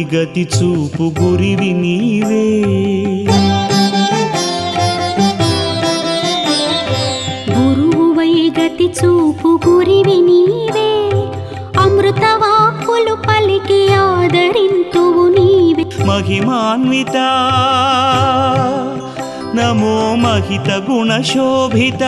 గతి చూపు గురివి నీవే గురువువై గతి చూపు గురివి నీవే అమృత వాక్కులు పలికి ఆదరింతువు నీవే మహిమాన్విత నమో మహిత గుణశోభిత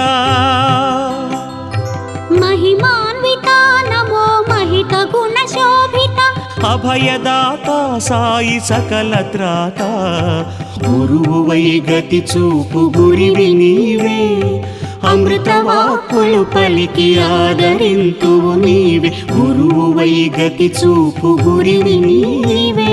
మహిమాన్విత నమో మహిత గుణ శోభిత అభయదాత సాయి సకల త్రాత గురువువై గతి చూపు గురివి నీవే అమృత వాక్కులు పలికి ఆదరింతువు నీవే గురువువై గతి చూపు గురివి నీవే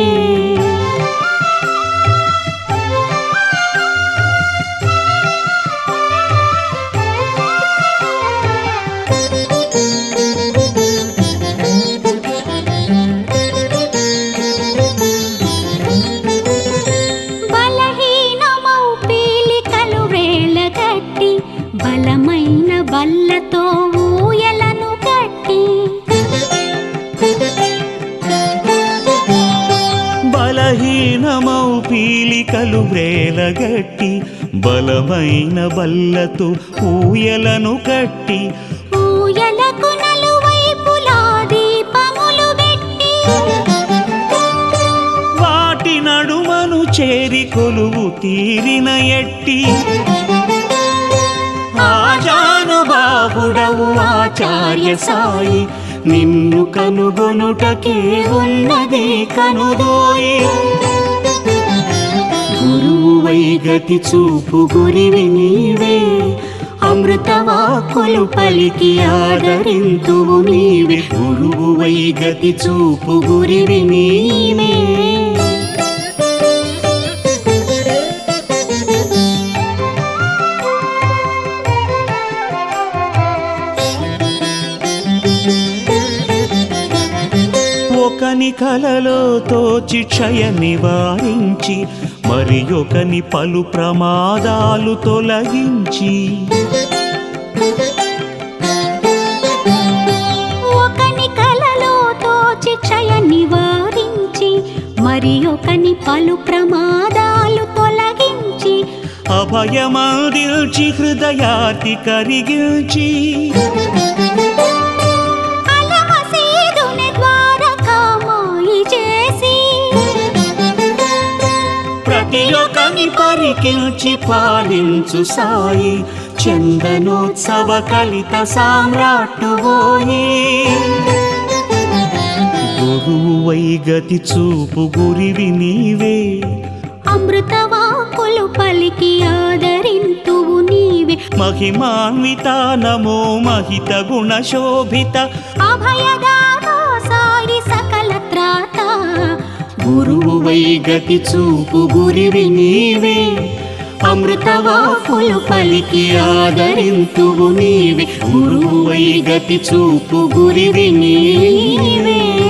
బలహీనమౌ పీలికలు వేళగట్టి బలమైన బల్లతో ఊయలను కట్టి బలహీనమౌ పీలికలు వ్రేలగట్టి బలమైన బల్లతో ఊయలను కట్టి ఊయలకు నలువైపులా దీపములు పెట్టి వాటి నడుమను చేరి కొలువు తీరిన ఎట్టి ఆజానుబాహుడవు ఆచార్య సాయి నిన్ను కనుగొనుటకే ఉన్నది కనుదోయి గురువువై గతి చూపు గురివి నీవే అమృత వాక్కులు పలికి ఆదరింతువు నీవే గురువువై గతి చూపు గురివి నీవే ఒకని కలలో తోచి క్షయ నివారించి మరి ఒకని పలు ప్రమాదాలు తొలగించి ఒకని కలలో తోచి క్షయ నివారించి మరి ఒకని పలు ప్రమాదాలు తొలగించి అభయమందిల్చి హృదయాతి కరిగిల్చి అలమసీదుని ద్వారకామాయి చేసి ప్రతి ఒక్కని పరికిల్చి పాలించు సాయి చందనోత్సవ కలిత సామ్రాట్టువోయి గురువై గతి చూపు గురివి నీవే అమృత వాక్కులు పలికి ఆదరింతువు నీవే మహిమాన్విత నమో మహిత గుణ శోభిత అభయదాత సాయి సకల త్రాత గురువై గతి చూపు గురివి నీవే అమృత వాక్కులు పలికి ఆదరింతువు నీవే గురువై గతి చూపు గురివి నీవే